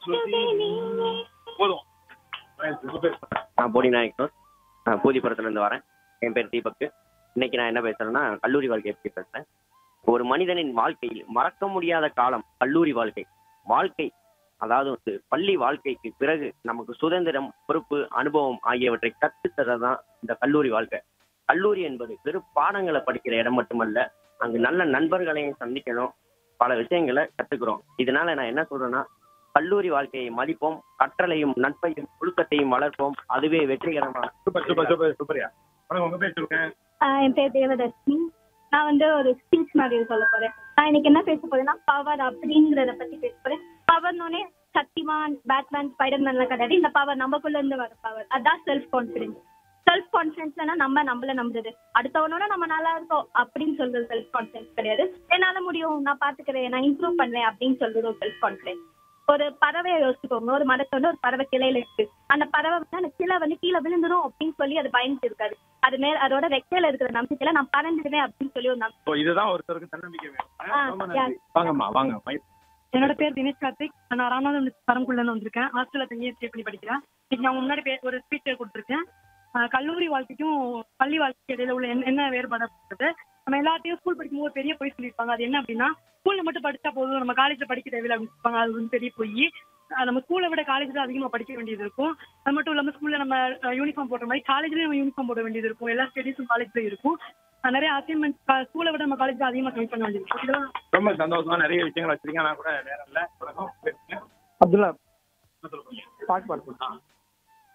போதும் சூப்பர். நான் போடி நாயக்கனூர் நான் பூதிப்புறத்துலேருந்து வரேன் என் பேர் தீபக் இன்னைக்கு நான் என்ன பேசுறேன்னா கல்லூரி வாழ்க்கையை பற்றி பேசுகிறேன் ஒரு மனிதனின் வாழ்க்கையில் மறக்க முடியாத காலம் கல்லூரி வாழ்க்கை வாழ்க்கை அதாவது வந்து பள்ளி வாழ்க்கைக்கு பிறகு நமக்கு சுதந்திரம் பொறுப்பு அனுபவம் ஆகியவற்றை கற்றுத்தரதான் தான் இந்த கல்லூரி வாழ்க்கை கல்லூரி என்பது வெறும் பாடங்களை படிக்கிற இடம் மட்டுமல்ல அங்கு நல்ல நண்பர்களையும் சந்திக்கணும் பல விஷயங்களை கத்துக்கிறோம் இதனால நான் என்ன சொல்றேன்னா கல்லூரி வாழ்க்கையை மதிப்போம் கற்றலையும் நட்பையும் ஒழுக்கத்தையும் வளர்ப்போம் அதுவே வெற்றிகரமாக சூப்பர் சூப்பர் சூப்பர் சூப்பர்யா வணக்கம் உங்க பேர் சொல்லுங்க ஆஹ் என் பேர் தேவதர்ஷினி நான் வந்து ஒரு ஸ்பீச் மாதிரி சொல்ல போறேன் நான் இன்னைக்கு என்ன பேச போறேன்னா பவர் அப்படிங்கறத பத்தி பேச போறேன் பவர்னோனே சக்திமான் பேட்மேன் ஸ்பைடர்மேன்லாம் கிடையாது இந்த பவர் நமக்குள்ள இருந்து வர பவர் அதான் செல்ஃப் கான்பிடன்ஸ் செல்ஃப் கான்பிடன்ஸ்னா நம்ம நம்மள நம்புறது அடுத்தவனோட நம்ம நல்லா இருக்கோம் அப்படின்னு சொல்றது செல்ஃப் கான்பிடன்ஸ் கிடையாது என்னால முடியும் நான் பாத்துக்கிறேன் நான் இம்ப்ரூவ் பண்ணுவேன் அப்படின்னு சொல்றது ஒரு செல்ஃப் கான்பிடன்ஸ் ஒரு பறவையை யோசிச்சுக்கோங்க ஒரு மரத்துல வந்து ஒரு பறவை கிளையில இருக்கு அந்த பறவை வந்து அந்த கிளை வந்து கீழே விழுந்துரும் அப்படின்னு சொல்லி அது பயந்துட்டு இருக்காது அது மேல அதோட ரெக்கையில இருக்கிற நம்பிக்கையில நான் பறந்துடுவேன் அப்படின்னு சொல்லி ஒரு நம்பிக்கை ஓ, இதுதான் ஒருத்தருக்கு தன்னம்பிக்கை வேணும் ஆ, ஆ, ரொம்ப யா. நன்றி. வாங்கம்மா வாங்க மை- என்னோட பேர் தினேஷ் கார்த்திக் நான் ராமநாதபுரம் பரம்புள்ள இருந்து வந்திருக்கேன் ஹாஸ்டல்ல தங்கி ஸ்டே பண்ணி படிக்கிறேன் இன்னைக்கு நான் உங்க முன்னாடி பே- ஒரு ஸ்பீச் கொடுத்துருக்கேன் ஆஹ் கல்லூரி வாழ்க்கைக்கும் பள்ளி வாழ்க்கை இடையில உள்ள என்ன- என்ன வேறுபாடு அப்படின்றது நம்ம எல்லாத்தையும் ஸ்கூல் படிக்கும்போது ஒரு பெரிய பொய் சொல்லியிருப்பாங்க அது என்ன அப்படின்னா ஸ்கூல்ல மட்டும் படிச்சா போதும் நம்ம காலேஜ்ல படிக்க தேவையில்லை அப்படின்னு சொல்லுவாங்க அது வந்து பெரிய பொய் ஆஹ் நம்ம ஸ்கூலை விட காலேஜ்ல அதிகமா படிக்க வேண்டியது இருக்கும் அது மட்டும் இல்லாம ஸ்கூல்ல நம்ம யூனிஃபார்ம் போடுற மாதிரி காலேஜ்லயும் நம்ம யூனிஃபார்ம் போட வேண்டியது இருக்கும் எல்லா ஸ்டடீஸும் காலேஜ்ல இருக்கும் ஆஹ் நிறைய அசைன்மெண்ட் ஸ்கூலை விட நம்ம காலேஜ்ல அதிகமா கம்மி பண்ண வேண்டியது இருக்கும் இதெல்லாம் ரொம்ப சந்தோஷமா நிறைய விஷயங்கள் வச்சிருக்கீங்க நான் கூட நேரம் இல்ல வணக்கம் பேர் சொல்லுங்க. அப்துல்லா என்ன சொல்ல போறீங்க? பாட்டு பாட ஆ,